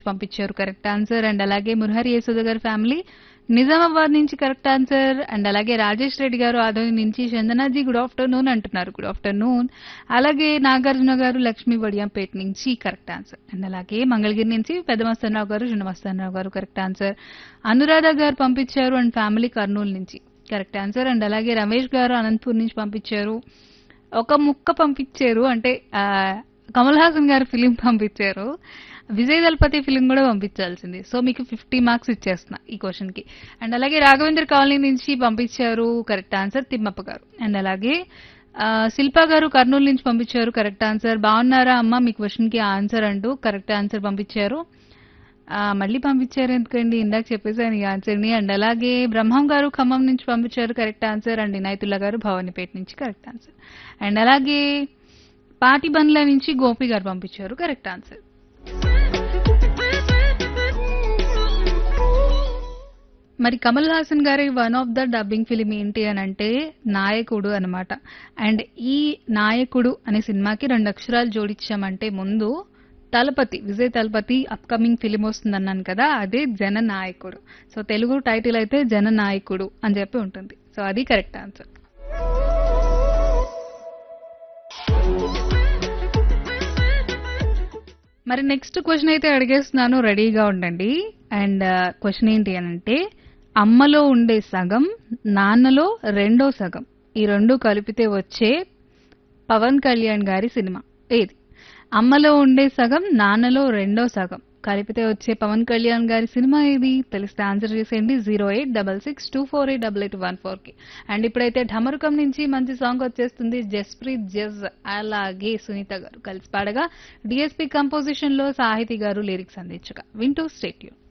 పంపించారు correct answer and అలాగే మురహరి యశోద గారి ఫ్యామిలీ నిజామాబాద్ నుంచి కరెక్ట్ ఆన్సర్ అండ్ అలాగే రాజేష్ రెడ్డి గారు ఆదోని నుంచి చందనాజీ గుడ్ ఆఫ్టర్నూన్ అంటున్నారు గుడ్ ఆఫ్టర్నూన్ అలాగే నాగార్జున గారు లక్ష్మీ వడియంపేట నుంచి కరెక్ట్ ఆన్సర్ అండ్ అలాగే మంగళగిరి నుంచి పెద్ద మస్తానరావు గారు చిన్న మస్తానరావు గారు కరెక్ట్ ఆన్సర్ అనురాధ గారు పంపించారు అండ్ ఫ్యామిలీ కర్నూలు నుంచి కరెక్ట్ ఆన్సర్ అండ్ అలాగే రమేష్ గారు అనంతపూర్ నుంచి పంపించారు ఒక ముక్క పంపించారు అంటే ఆ, కమల్ హాసన్ గారి ఫిలిం పంపించారు విజయ్ దళపతి ఫిలిం కూడా పంపించాల్సింది సో మీకు ఫిఫ్టీ మార్క్స్ ఇచ్చేస్తున్నా ఈ క్వశ్చన్ కి అండ్ అలాగే రాఘవేంద్ర కాలనీ నుంచి పంపించారు కరెక్ట్ ఆన్సర్ తిమ్మప్ప గారు అండ్ అలాగే ఆ, శిల్పా గారు కర్నూలు నుంచి పంపించారు కరెక్ట్ ఆన్సర్ బాగున్నారా అమ్మ మీ క్వశ్చన్ కి ఆన్సర్ అంటూ కరెక్ట్ ఆన్సర్ పంపించారు ఆ, మళ్ళీ పంపించారు ఎందుకండి ఇందాక చెప్పేసాను ఈ ఆన్సర్ ని అండ్ అలాగే బ్రహ్మం గారు ఖమ్మం నుంచి పంపించారు కరెక్ట్ ఆన్సర్ అండ్ ఇనాయతుల్లా గారు భవానీపేట నుంచి కరెక్ట్ ఆన్సర్ అండ్ అలాగే పాటిబండ్ల నుంచి గోపి గారు పంపించారు కరెక్ట్ ఆన్సర్ మరి కమల్ హాసన్ గారి one of the dubbing film ఏంటి అని అంటే నాయకుడు అన్నమాట అండ్ ఈ నాయకుడు అనే సినిమాకి రెండు అక్షరాలు జోడించామంటే ముందు తలపతి విజయ్ తలపతి అప్కమింగ్ ఫిలిం వస్తుందన్నాను కదా అదే జననాయకుడు సో తెలుగు టైటిల్ అయితే జననాయకుడు అని చెప్పి ఉంటుంది సో అది కరెక్ట్ ఆన్సర్ మరి నెక్స్ట్ క్వశ్చన్ అయితే అడిగేస్తున్నాను రెడీగా ఉండండి అండ్ క్వశ్చన్ ఏంటి అని అంటే అమ్మలో ఉండే సగం నాన్నలో రెండో సగం ఈ రెండు కలిపితే వచ్చే పవన్ కళ్యాణ్ గారి సినిమా ఏది అమ్మలో ఉండే సగం నాన్నలో రెండో సగం కలిపితే వచ్చే పవన్ కళ్యాణ్ గారి సినిమా ఏది తెలిస్తే ఆన్సర్ చేసేయండి zero eight double six two four eight double eight one four కి అండ్ ఇప్పుడైతే ఢమరుకం నుంచి మంచి సాంగ్ వచ్చేస్తుంది జస్ప్రీత్ జజ్ అలాగే సునీత గారు కలిసి పాడగా డిఎస్పీ కంపోజిషన్ లో సాహితీ గారు లిరిక్స్ అందించగా వింటూ స్టేట్యూన్